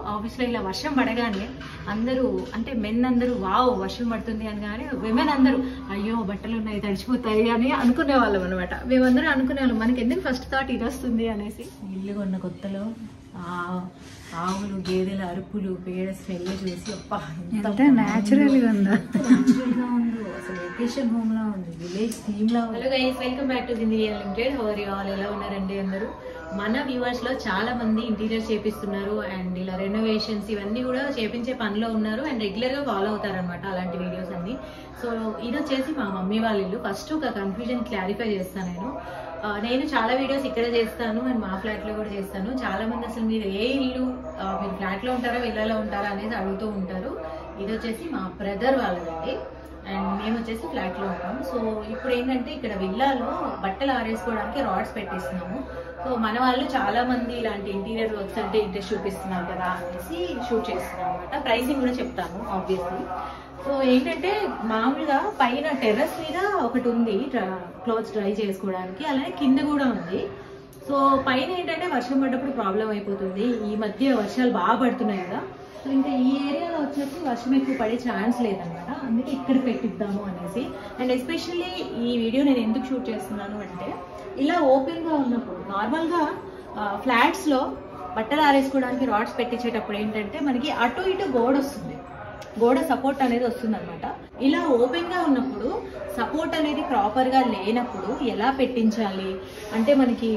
ఆఫీస్లో ఇలా వర్షం పడగానే అందరూ అంటే మెన్ అందరూ వావ్ వర్షం పడుతుంది అని కానీ విమెన్ అందరూ అయ్యో బట్టలు ఉన్నాయి తడిచిపోతాయి అని అనుకునే వాళ్ళం అనమాట మేమందరం అనుకునే వాళ్ళం మనకి ఎందుకు ఫస్ట్ థాట్ ఇది వస్తుంది అనేసి ఇల్లు కొన్న కొత్తలో ఆ ఆవులు గేదెల అరుపులు పేడ స్మెల్ చూసి అబ్బా ఎంత natural గా ఉందో. న్యాచురల్ గా ఉందో అసలు వెకేషన్ హోమ్ లా ఉంది విలేజ్ థీమ్ లా hello guys welcome back to Zindagi limited how are you all ఎలా ఉన్నారండి అందరూ మన వ్యూవర్స్ లో చాలా మంది ఇంటీరియర్ చేపిస్తున్నారు అండ్ ఇలా రెనోవేషన్స్ ఇవన్నీ కూడా చేపించే పనిలో ఉన్నారు అండ్ రెగ్యులర్ గా ఫాలో అవుతారనమాట అలాంటి వీడియోస్ అన్ని సో ఇది వచ్చేసి మా మమ్మీ వాళ్ళ ఇల్లు ఫస్ట్ ఒక కన్ఫ్యూజన్ క్లారిఫై చేస్తాను నేను ఆ, నేను చాలా వీడియోస్ ఇక్కడ చేస్తాను అండ్ మా ఫ్లాట్ లో కూడా చేస్తాను చాలా మంది అసలు మీరు ఏ ఇల్లు ఆ, మీరు ఫ్లాట్ లో ఉంటారా విల్లాలో ఉంటారా అనేది అడుగుతూ ఉంటారు ఇది వచ్చేసి మా బ్రదర్ వాళ్ళదండి అండ్ మేము వచ్చేసి ఫ్లాట్ లో ఉంటాం సో ఇప్పుడు ఏంటంటే ఇక్కడ విల్లాలో బట్టలు ఆరేసుకోవడానికి రాడ్స్ పెట్టిస్తున్నాము సో మన వాళ్ళు చాలా మంది ఇలాంటి ఇంటీరియర్ వర్క్స్ అంటే ఇంట్రెస్ట్ చూపిస్తున్నారు కదా అనేసి షూట్ చేస్తున్నాం అనమాట ప్రైసింగ్ కూడా చెప్తాను ఆబ్వియస్లీ సో ఏంటంటే మామూలుగా పైన టెర్రస్ మీద ఒకటి ఉంది క్లోత్స్ డ్రై చేసుకోవడానికి అలానే కింద కూడా ఉంది సో పైన ఏంటంటే వర్షం పడ్డప్పుడు ప్రాబ్లం అయిపోతుంది ఈ మధ్య వర్షాలు బాగా పడుతున్నాయి కదా సో ఇంకా ఈ ఏరియాలో వచ్చేసి వర్షం ఎక్కువ పడే ఛాన్స్ లేదనమాట అందుకే ఇక్కడ పెట్టిద్దాము అనేసి అండ్ ఎస్పెషల్లీ ఈ వీడియో నేను ఎందుకు షూట్ చేస్తున్నాను అంటే ఇలా ఓపెన్ గా ఉన్నప్పుడు నార్మల్ గా ఫ్లాట్స్ లో బట్టలు ఆరేసుకోవడానికి రాడ్స్ పెట్టించేటప్పుడు ఏంటంటే మనకి అటు ఇటు గోడ వస్తుంది గోడ సపోర్ట్ అనేది వస్తుంది అనమాట ఇలా ఓపెన్ గా ఉన్నప్పుడు సపోర్ట్ అనేది ప్రాపర్ గా లేనప్పుడు ఎలా పెట్టించాలి అంటే మనకి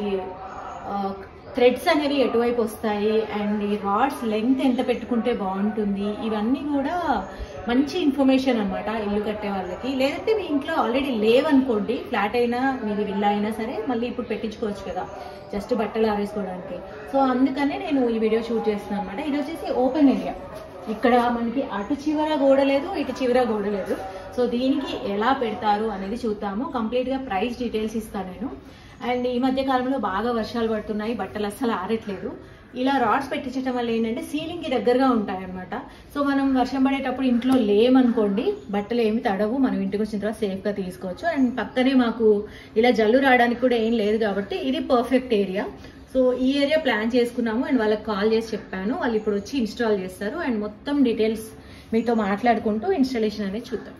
థ్రెడ్స్ అనేవి ఎటువైపు వస్తాయి అండ్ ఈ రాడ్స్ లెంగ్త్ ఎంత పెట్టుకుంటే బాగుంటుంది ఇవన్నీ కూడా మంచి ఇన్ఫర్మేషన్ అన్నమాట ఇల్లు కట్టే వాళ్ళకి లేదంటే మీ ఇంట్లో ఆల్రెడీ లేవనుకోండి ఫ్లాట్ అయినా మీది విల్లా అయినా సరే మళ్ళీ ఇప్పుడు పెట్టించుకోవచ్చు కదా జస్ట్ బట్టలు ఆరేసుకోవడానికి సో అందుకనే నేను ఈ వీడియో షూట్ చేస్తున్నాను అనమాట ఇది వచ్చేసి ఓపెన్ ఏరియా ఇక్కడ మనకి అటు చివర గోడ లేదు ఇటు చివర గోడ లేదు సో దీనికి ఎలా పెడతారు అనేది చూద్దాము కంప్లీట్ గా ప్రైస్ డీటెయిల్స్ ఇస్తాను నేను అండ్ ఈ మధ్య కాలంలో బాగా వర్షాలు పడుతున్నాయి బట్టలు అస్సలు ఆరట్లేదు ఇలా రాడ్స్ పెట్టించడం వల్ల ఏంటంటే సీలింగ్ కి దగ్గరగా ఉంటాయి అనమాట సో మనం వర్షం పడేటప్పుడు ఇంట్లో లేమనుకోండి బట్టలు ఏమి తడవు మనం ఇంటికి వచ్చిన తర్వాత సేఫ్ గా తీసుకోవచ్చు అండ్ పక్కనే మాకు ఇలా జల్లు రావడానికి కూడా ఏం లేదు కాబట్టి ఇది పర్ఫెక్ట్ ఏరియా సో ఈ ఏరియా ప్లాన్ చేసుకున్నాము అండ్ వాళ్ళకి కాల్ చేసి చెప్పాను వాళ్ళు ఇప్పుడు వచ్చి ఇన్స్టాల్ చేస్తారు అండ్ మొత్తం డీటెయిల్స్ మీతో మాట్లాడుకుంటూ ఇన్స్టాలేషన్ అనేది చూద్దాం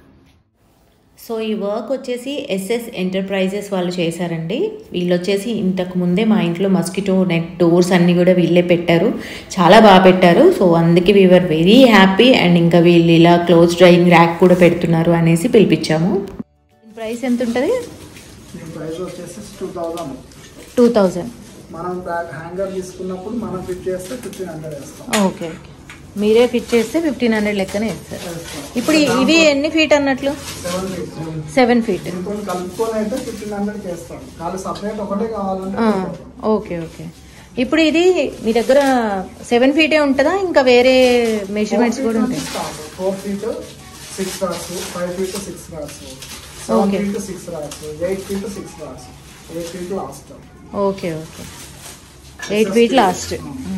సో ఈ వర్క్ వచ్చేసి ఎస్ఎస్ ఎంటర్ప్రైజెస్ వాళ్ళు చేశారండి వీళ్ళు వచ్చేసి ఇంతకు ముందే మా ఇంట్లో మస్కిటో నెట్ డోర్స్ అన్నీ కూడా వీళ్ళే పెట్టారు చాలా బాగా పెట్టారు సో అందుకే వీఆర్ వెరీ హ్యాపీ అండ్ ఇంకా వీళ్ళు ఇలా క్లోజ్ డ్రైయింగ్ ర్యాక్ కూడా పెడుతున్నారు అనేసి పిలిపించాము ప్రైస్ ఎంత ఉంటుంది దీని ప్రైస్ వచ్చేసి టూ థౌజండ్ టూ థౌజండ్ మనం బ్యాగ్ హ్యాంగర్ తీసుకున్నప్పుడు మనం ఫిట్ చేస్తే ఫిఫ్టీన్ హండ్రెడ్ వేస్తాం ఓకే ఓకే మీరే ఫిట్ చేస్తే ఫిఫ్టీన్ హండ్రెడ్ లెక్కనే ఇస్తారు వేస్తాం ఇప్పుడు ఇవి ఎన్ని ఫీట్ అన్నట్లు సెవెన్ ఫీట్ సెవెన్ ఫీట్ దీంతో కలుపుకొని అయితే ఫిఫ్టీన్ హండ్రెడ్కి వేస్తాం కాదు సపరేట్ ఒకటే కావాలంటే ఓకే ఓకే ఇప్పుడు ఇది మీ దగ్గర సెవెన్ ఫీటే ఉంటుందా ఇంకా వేరే మెజర్మెంట్స్ కూడా ఉంటాయి four feet six rods five feet six rods seven Okay. Feet six rods eight feet six rods eight feet last okay okay eight feet last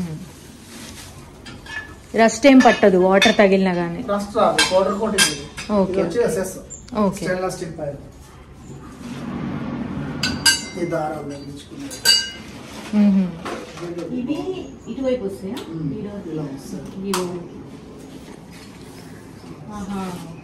rust ఏం పట్టదు వాటర్ తగిలినా కానీ ఫస్ట్ రాదు పౌడర్ కోట్ ఇది Okay. ఇది వచ్చి SS Okay. Stainless steel pipe ఈ దారాలు తగ్గించుకునేది ఇవి ఇటువైపు వస్తాయా ఇలా వస్తుంది ఆహా.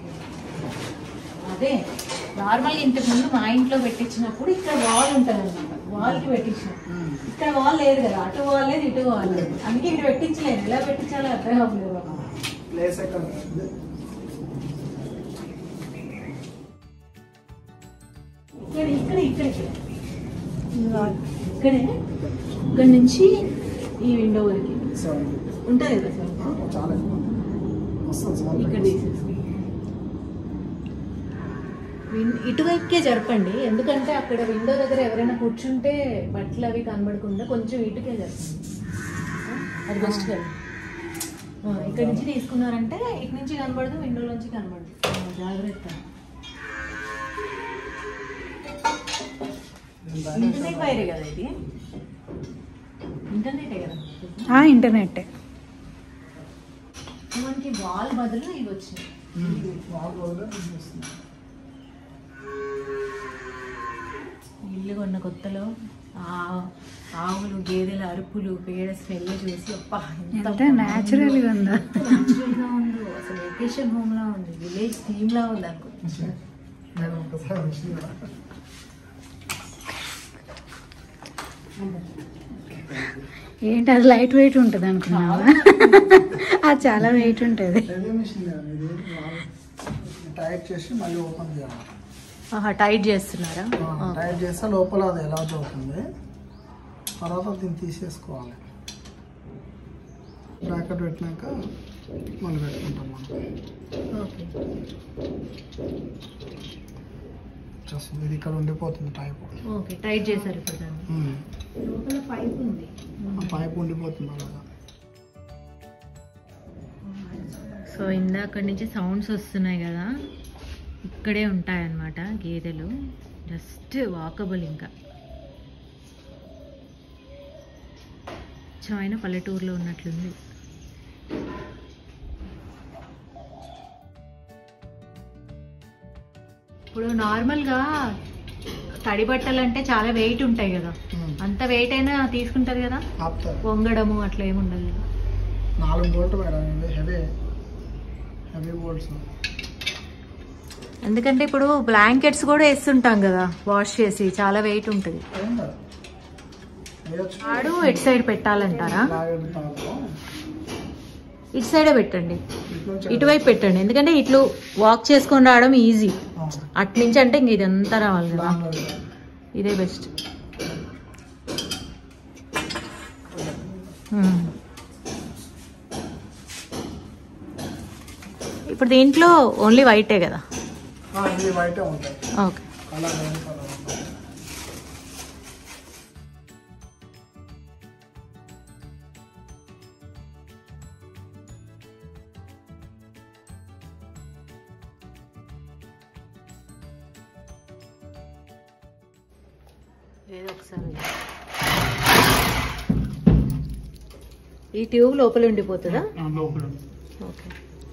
అదే నార్మల్ ఇంతకు ముందు మా ఇంట్లో పెట్టించినప్పుడు ఇక్కడ వాల్ ఉంటుంది అనమాట వాల్ కి పెట్టించాం ఇక్కడ వాల్ లేదు కదా అటు వాల్ లేదు ఇటు వాల్ లేదు అందుకే ఇక్కడ పెట్టించలేదు ఎలా పెట్టించాలో అర్థం అవ్వలేదు మాకు. ప్లేస్ ఎక్కడ ఉంది? ఇక్కడ ఇక్కడ ఇక్కడ ఇక్కడ ఇక్కడే ఇక్కడ నుంచి ఈ విండో వరకు సెవెన్ ఉంటుంది కదా సార్ చాలా ఎక్కువ వస్తుంది సార్ ఇక్కడ తీసేసి విన్- ఇటువైపుకే జరపండి ఎందుకంటే అక్కడ విండో దగ్గర ఎవరైనా కూర్చుంటే బట్టలు అవి కనబడకుండా కొంచెం ఇటుకే జరపండి ఆ, అది బెస్ట్ కదా ఆ, ఇక్కడ నుంచి తీసుకున్నారంటే ఇటు నుంచి కనబడదు విండో నుంచి కనబడదు ఆ, జాగ్రత్త ఇంటర్నెట్ వైరే కదా ఇది ఇంటర్నెటే కదా ఇంటర్నెట్ మనకి వాల్ బదులు ఇవి వచ్చినాయి వాల్ రోడ్ వస్తుంది ఇల్లు కొన్న కొత్తలో ఆ- ఆవులు గేదెల అరుపులు పేడ స్మెల్ చూసి అబ్బా ఎంత natural గా ఉందో. న్యాచురల్ గా ఉందో అసలు వెకేషన్ హోమ్ లా ఉంది విలేజ్ థీమ్ లా ఉంది అనుకో నేను ఒకసారి మిషన్ ఏంటి అది లైట్ వెయిట్ ఉంటుంది అనుకున్నావా అది చాలా వెయిట్ ఉంటుంది హెవీ మిషన్ ఇది టైట్ చేసి మళ్ళీ ఓపెన్ చేయాలి టైట్ చేస్తున్నారా టైట్ చేస్తే లోపల అది ఎలా అవుతుంది తర్వాత దీన్ని తీసేసుకోవాలి బ్రాకెట్ పెట్టినాక మళ్ళీ పెట్టుకుంటాం మనం ఓకే జస్ట్ ఇది ఇక్కడ ఉండిపోతుంది పైప్ ఓకే టైట్ చేశారు ఇప్పుడు దాన్ని లోపల పైప్ ఉంది ఆ పైప్ ఉండిపోతుంది అలాగా సో ఇందాక నుంచి సౌండ్స్ వస్తున్నాయి కదా ఇక్కడే ఉంటాయన్నమాట గేదెలు జస్ట్ వాకబుల్ ఇంకా స్వచ్ఛమైన పల్లెటూరులో ఉన్నట్లుంది ఇప్పుడు నార్మల్గా తడి బట్టలు అంటే చాలా వెయిట్ ఉంటాయి కదా అంత వెయిట్ అయినా తీసుకుంటారు కదా ఆపుతారు వంగడము అట్లా ఏమి ఉండదు కదా నాలుగు బోల్ట్ మేడం ఇవి హెవీ హెవీ బోల్ట్స్ ఎందుకంటే ఇప్పుడు బ్లాంకెట్స్ కూడా వేస్తుంటాం కదా వాష్ చేసి చాలా వెయిట్ ఉంటుంది ఏం కాదు వేయచ్చు ఆడు ఎటు సైడ్ పెట్టాలంటారా లాగెడతాము ఇటు సైడే పెట్టండి ఇటు నుంచి ఇటువైపు పెట్టండి ఎందుకంటే ఇట్లు వాక్ చేసుకొని రావడం ఈజీ ఆ, అటు నుంచి అంటే ఇంక ఇదంతా రావాలి కదా దానిలో వేయాలి. ఇదే బెస్ట్ ఇప్పుడు దీంట్లో ఓన్లీ వైటే కదా ఆ, ఇది వైటే ఉంటాయి ఓకే కలర్ ఏం కలర్ ఉండదు. ఏదో ఒకసారి ఈ ట్యూబ్ లోపల ఉండిపోతుందా ఆ, లోపల ఉంది. ఓకే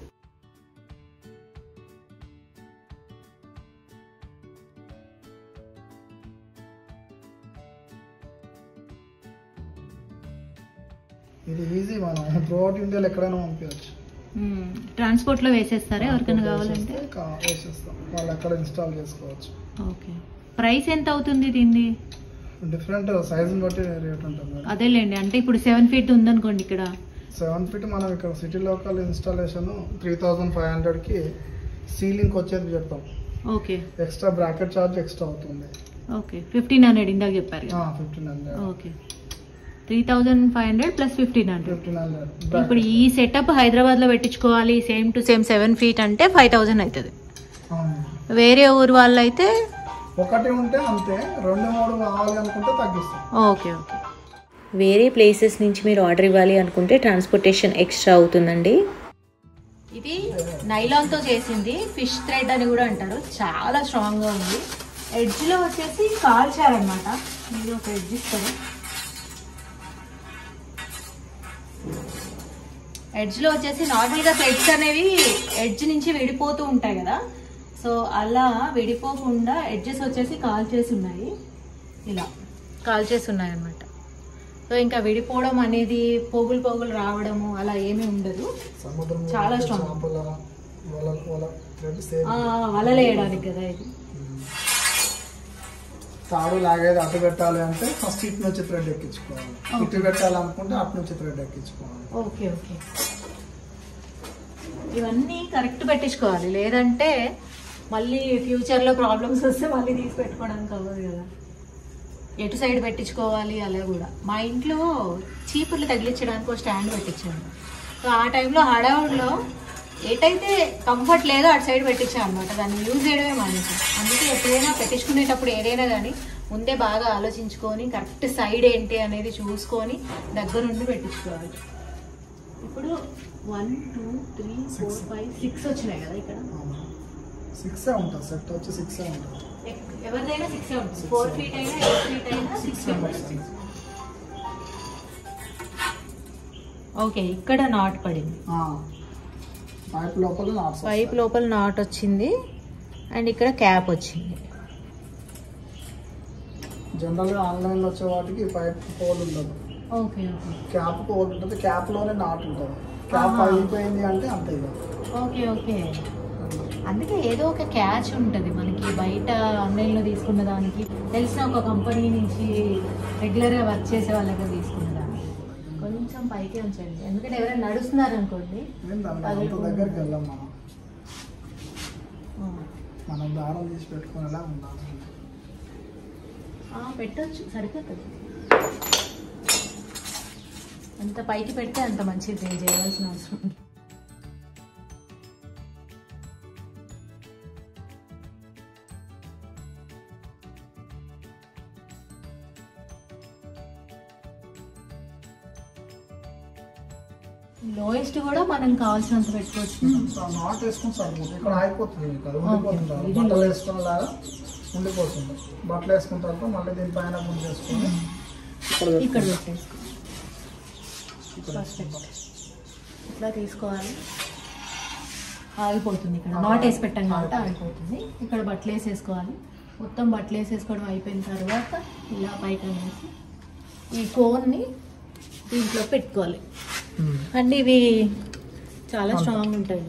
ఇది ఈజీ మనం త్రూఅవుట్ ఇండియాలో ఎక్కడైనా పంపించచ్చు ట్రాన్స్పోర్ట్ లో వేసేస్తారా ఎవరికైనా కావాలంటే వేసేస్తాం వాళ్ళు ఎక్కడ ఇన్స్టాల్ చేసుకోవచ్చు ఓకే ప్రైస్ ఎంత అవుతుంది దీన్ని డిఫరెంట్ సైజుని బట్టి రేట్ ఉంటుంది మేడం అదేలేండి అంటే ఇప్పుడు సెవెన్ ఫీట్ ఉందనుకోండి ఇక్కడ సెవెన్ ఫీట్ మనం ఇక్కడ city local installation three thousand five హండ్రెడ్కి సీలింగ్ వచ్చేది చెప్తాం okay extra bracket charge extra అవుతుంది ఓకే ఫిఫ్టీన్ హండ్రెడ్ ఇందాక చెప్పారు కదా fifteen hundred okay three thousand five hundred plus fifteen hundred fifteen hundred ఇప్పుడు ఈ సెటప్ హైదరాబాద్ లో పెట్టించుకోవాలి same to same seven feet అంటే ఫైవ్ థౌజండ్ అవుతుంది వేరే ఊరు వాళ్ళు అయితే ఒకటి ఉంటే అంతే రెండు మూడు కావాలి అనుకుంటే తగ్గిస్తాం ఓకే ఓకే వేరే ప్లేసెస్ నుంచి మీరు ఆర్డర్ ఇవ్వాలి అనుకుంటే ట్రాన్స్పోర్టేషన్ ఎక్స్ట్రా అవుతుందండి ఇది నైలాన్ తో చేసింది ఫిష్ థ్రెడ్ అని కూడా అంటారు చాలా స్ట్రాంగ్ గా ఉంది ఎడ్జ్ లో వచ్చేసి కాల్చారనమాట ఇది ఒక ఎడ్జ్ ఇస్తారు ఎడ్జ్ లో వచ్చేసి నార్మల్ గా థ్రెడ్స్ అనేవి ఎడ్జ్ నుంచి విడిపోతూ ఉంటాయి కదా సో అలా విడిపోకుండా ఎడ్జెస్ వచ్చేసి కాల్ చేసి ఉన్నాయి ఇలా కాల్ చేసి ఉన్నాయి అనమాట సో ఇంకా విడిపోవడం అనేది పోగులు పోగులు రావడము అలా ఏమీ ఉండదు సముద్రం చాలా strong. చేపల వల వల థ్రెడ్ సేమ్ ఆ, వలలేయడానికి కదా ఇది తాడు లాగేది అటు పెట్టాలి అంటే ఫస్ట్ ఇటు నుంచి థ్రెడ్ ఎక్కించుకోవాలి ఇటు పెట్టాలనుకుంటే అటు నుంచి థ్రెడ్ ఎక్కించుకోవాలి ఓకే ఓకే ఇవన్నీ కరెక్ట్ పెట్టించుకోవాలి లేదంటే మళ్ళీ ఫ్యూచర్లో ప్రాబ్లమ్స్ వస్తే మళ్ళీ తీసి పెట్టుకోవడానికి అవ్వదు కదా ఎటు సైడ్ పెట్టించుకోవాలి అలా కూడా మా ఇంట్లో చీపుర్లు తగిలించడానికి ఒక స్టాండ్ పెట్టించాను సో ఆ టైంలో హడావుడిలో ఎటైతే కంఫర్ట్ లేదో అటు సైడ్ పెట్టించాను అనమాట దాన్ని యూజ్ చేయడమే మానేసి అందుకే ఎప్పుడైనా పెట్టించుకునేటప్పుడు ఏదైనా కానీ ముందే బాగా ఆలోచించుకొని కరెక్ట్ సైడ్ ఏంటి అనేది చూసుకొని దగ్గరుండి పెట్టించుకోవాలి ఇప్పుడు one two three four five six వచ్చినాయి కదా ఇక్కడ సిక్స్ ఉంటుంది సెట్ వచ్చి సిక్స్ ఉంటుంది ఎక్- ఎవరిదైనా సిక్స్ ఉంటుంది ఫోర్ ఫీట్ అయినా ఎయిట్ ఫీట్ అయినా సిక్స్ మెంబర్స్ ఓకే ఇక్కడ నాట్ పడింది పైప్ లోపల నాట్స్ పైప్ లోపల నాట్ వచ్చింది అండ్ ఇక్కడ క్యాప్ వచ్చింది జనరల్గా ఆన్లైన్లో వచ్చే వాటికి పైప్ హోల్ ఉండదు ఓకే ఓకే క్యాప్ హోల్ ఉంటుంది క్యాప్లోనే నాట్ ఉంటుంది క్యాప్ ఆహా. పగిలిపోయింది అంటే అంతే ఇక ఓకే ఓకే అందుకే ఏదో ఒక క్యాచ్ ఉంటుంది మనకి బయట ఆన్లైన్లో తీసుకున్న దానికి తెలిసిన ఒక కంపెనీ నుంచి రెగ్యులర్గా వర్క్ చేసే వాళ్ళ దగ్గర తీసుకున్న దానికి కొంచెం పైకి ఉంచండి ఎందుకంటే ఎవరైనా నడుస్తున్నారు అనుకోండి ఏం దానికి అంత దగ్గరికి వెళ్ళాం మనం మనం దారం తీసి పెట్టుకునేలా ఉండాలి ఆ, పెట్టొచ్చు సరిపోతుంది ఎంత పైకి పెడితే అంత మంచిది నేను చేయవలసిన అవసరం ఉంది. లోయెస్ట్ కూడా మనం కావాల్సినంత పెట్టుకోవచ్చు సో నాట్ వేసుకుని సరిపోతుంది ఇక్కడ ఆగిపోతుంది మీకు అది ఉండిపోతుంది అది. బట్టలు వేసుకున్న లాగా ఉండిపోతుంది బట్టలు వేసుకున్న తర్వాత మళ్ళీ దీని పైన ముందు చేసుకొని ఇక్కడ ఇక్కడ పెట్టుకోవాలి. పెట్టేసుకో ఇక్కడ Perfect. ఇట్లా తీసుకోవాలి ఆగిపోతుంది ఇక్కడ నాట్ వేసి పెట్టాం కాబట్టి ఆగిపోతుంది ఇక్కడ బట్టలు వేసేసుకోవాలి మొత్తం బట్టలు వేసేసుకోవడం అయిపోయిన తర్వాత ఇలా పైకి అనేసి ఈ కోన్ని దీంట్లో పెట్టుకోవాలి ఉమ్. అండ్ ఇవి చాలా స్ట్రాంగ్ ఉంటాయి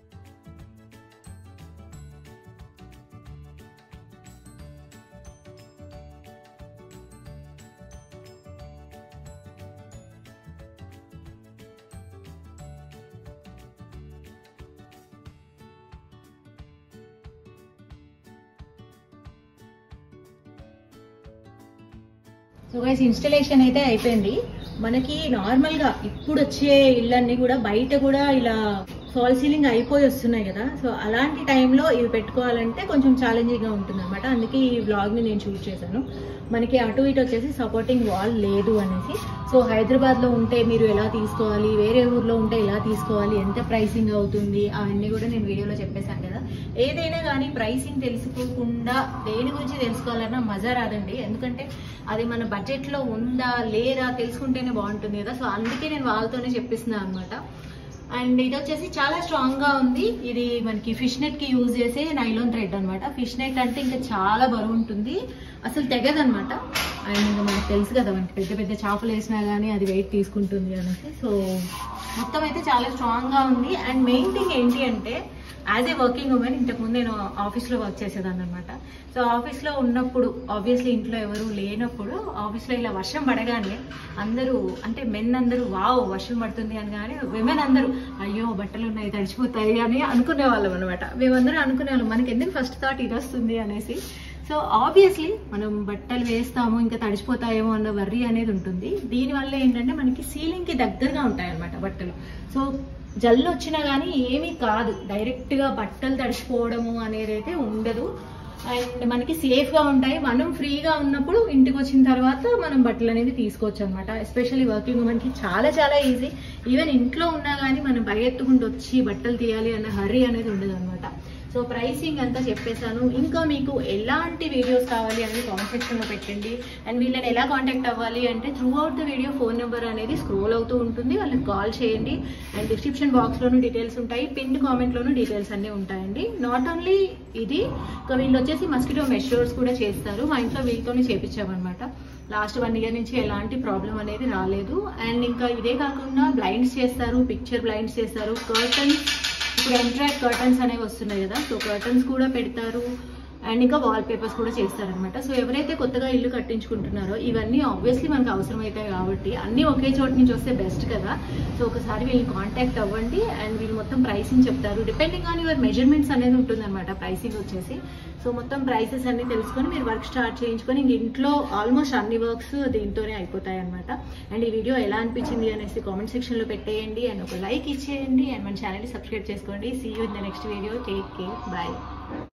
సో గైస్ ఇన్స్టలేషన్ అయితే అయిపోయింది మనకి నార్మల్ గా ఇప్పుడు వచ్చే ఇళ్ళన్నీ కూడా బయట కూడా ఇలా ఫాల్ సీలింగ్ అయిపోయి వస్తున్నాయి కదా సో అలాంటి టైంలో ఇవి పెట్టుకోవాలంటే కొంచెం ఛాలెంజింగ్ గా ఉంటుంది అనమాట అందుకే ఈ వ్లాగ్ ని నేను షూట్ చేశాను మనకి అటు ఇటు వచ్చేసి సపోర్టింగ్ వాల్ లేదు అనేసి సో హైదరాబాద్ లో ఉంటే మీరు ఎలా తీసుకోవాలి వేరే ఊర్లో ఉంటే ఎలా తీసుకోవాలి ఎంత ప్రైసింగ్ అవుతుంది అవన్నీ కూడా నేను వీడియోలో చెప్పేశాను కదా ఏదైనా కానీ ప్రైసింగ్ తెలుసుకోకుండా దేని గురించి తెలుసుకోవాలన్నా మజా రాదండి ఎందుకంటే అది మన బడ్జెట్ లో ఉందా లేదా తెలుసుకుంటేనే బాగుంటుంది కదా సో అందుకే నేను వాళ్ళతోనే చెప్పిస్తున్నాను అనమాట అండ్ ఇది వచ్చేసి చాలా స్ట్రాంగ్ గా ఉంది ఇది మనకి ఫిష్ నెట్ కి యూజ్ చేసే నైలోన్ థ్రెడ్ అన్నమాట ఫిష్ నెట్ అంటే ఇంకా చాలా బరువు ఉంటుంది అసలు తెగదనమాట అండ్ ఇంకా మనకు తెలుసు కదా మనకి పెద్ద పెద్ద చేపలు వేసినా కానీ అది వెయిట్ తీసుకుంటుంది అనేసి సో మొత్తం అయితే చాలా స్ట్రాంగ్ గా ఉంది అండ్ మెయిన్ థింగ్ ఏంటి అంటే యాజ్ ఏ వర్కింగ్ ఉమెన్ ఇంతకుముందు నేను ఆఫీస్లో వర్క్ చేసేదాన్ని అనమాట సో ఆఫీస్లో ఉన్నప్పుడు ఆబ్వియస్లీ ఇంట్లో ఎవరు లేనప్పుడు ఆఫీస్లో ఇలా వర్షం పడగానే అందరూ అంటే మెన్ అందరూ వావ్ వర్షం పడుతుంది అనగానే విమెన్ అందరూ అయ్యో బట్టలు ఉన్నాయి తడిచిపోతాయి అని అనుకునే వాళ్ళం అనమాట మేమందరం అనుకునే వాళ్ళం మనకి ఎందుకు ఫస్ట్ థాట్ ఇది వస్తుంది అనేసి సో ఆబ్వియస్లీ మనం బట్టలు వేస్తాము ఇంకా తడిచిపోతాయేమో అన్న వర్రీ అనేది ఉంటుంది దీనివల్ల ఏంటంటే మనకి సీలింగ్కి దగ్గరగా ఉంటాయి అన్నమాట బట్టలు సో జల్లు వచ్చినా కానీ ఏమీ కాదు డైరెక్ట్గా బట్టలు తడిచిపోవడము అనేది అయితే ఉండదు అండ్ మనకి సేఫ్గా ఉంటాయి మనం ఫ్రీగా ఉన్నప్పుడు ఇంటికి వచ్చిన తర్వాత మనం బట్టలు అనేది తీసుకోవచ్చు అనమాట ఎస్పెషల్లీ వర్కింగ్ ఉమెన్కి చాలా చాలా ఈజీ ఈవెన్ ఇంట్లో ఉన్నా కానీ మనం పరిగెత్తుకుంటూ వచ్చి బట్టలు తీయాలి అన్న హర్రీ అనేది ఉండదు అనమాట సో ప్రైసింగ్ అంతా చెప్పేశాను ఇంకా మీకు ఎలాంటి వీడియోస్ కావాలి అనేది కామెంట్ సెక్షన్లో పెట్టండి అండ్ వీళ్ళని ఎలా కాంటాక్ట్ అవ్వాలి అంటే throughout the video phone number అనేది స్క్రోల్ అవుతూ ఉంటుంది వాళ్ళకి కాల్ చేయండి అండ్ డిస్క్రిప్షన్ బాక్స్లోనూ డీటెయిల్స్ ఉంటాయి పిన్ కామెంట్లోనూ డీటెయిల్స్ అన్నీ ఉంటాయండి నాట్ ఓన్లీ ఇది ఇంకా వీళ్ళు వచ్చేసి మస్కిటో మెషర్స్ కూడా చేస్తారు మా ఇంట్లో వీళ్ళతోనే చేపించామన్నమాట లాస్ట్ వన్ ఇయర్ నుంచి ఎలాంటి ప్రాబ్లం అనేది రాలేదు అండ్ ఇంకా ఇదే కాకుండా బ్లైండ్స్ చేస్తారు పిక్చర్ బ్లైండ్స్ చేస్తారు కర్టన్స్ ఇప్పుడు ఎంట్రాక్ట్ కర్టన్స్ అనేవి వస్తున్నాయి కదా సో కర్టన్స్ కూడా పెడతారు అండ్ ఇంకా వాల్ పేపర్స్ కూడా చేస్తారనమాట సో ఎవరైతే కొత్తగా ఇల్లు కట్టించుకుంటున్నారో ఇవన్నీ ఆబ్వియస్లీ మనకు అవసరం అవుతాయి కాబట్టి అన్నీ ఒకే చోట నుంచి వస్తే బెస్ట్ కదా సో ఒకసారి వీళ్ళని కాంటాక్ట్ అవ్వండి అండ్ వీళ్ళు మొత్తం ప్రైసింగ్ చెప్తారు డిపెండింగ్ ఆన్ యువర్ మెజర్మెంట్స్ అనేది ఉంటుందన్నమాట ప్రైసింగ్ వచ్చేసి సో మొత్తం ప్రైసెస్ అన్ని తెలుసుకొని మీరు వర్క్ స్టార్ట్ చేయించుకొని ఇంక ఇంట్లో ఆల్మోస్ట్ అన్ని వర్క్స్ దీంతోనే అయిపోతాయి అనమాట అండ్ ఈ వీడియో ఎలా అనిపించింది అనేసి కామెంట్ సెక్షన్లో పెట్టేయండి అండ్ ఒక లైక్ ఇచ్చేయండి అండ్ మన ఛానల్ని సబ్స్క్రైబ్ చేసుకోండి see you in the next video take care bye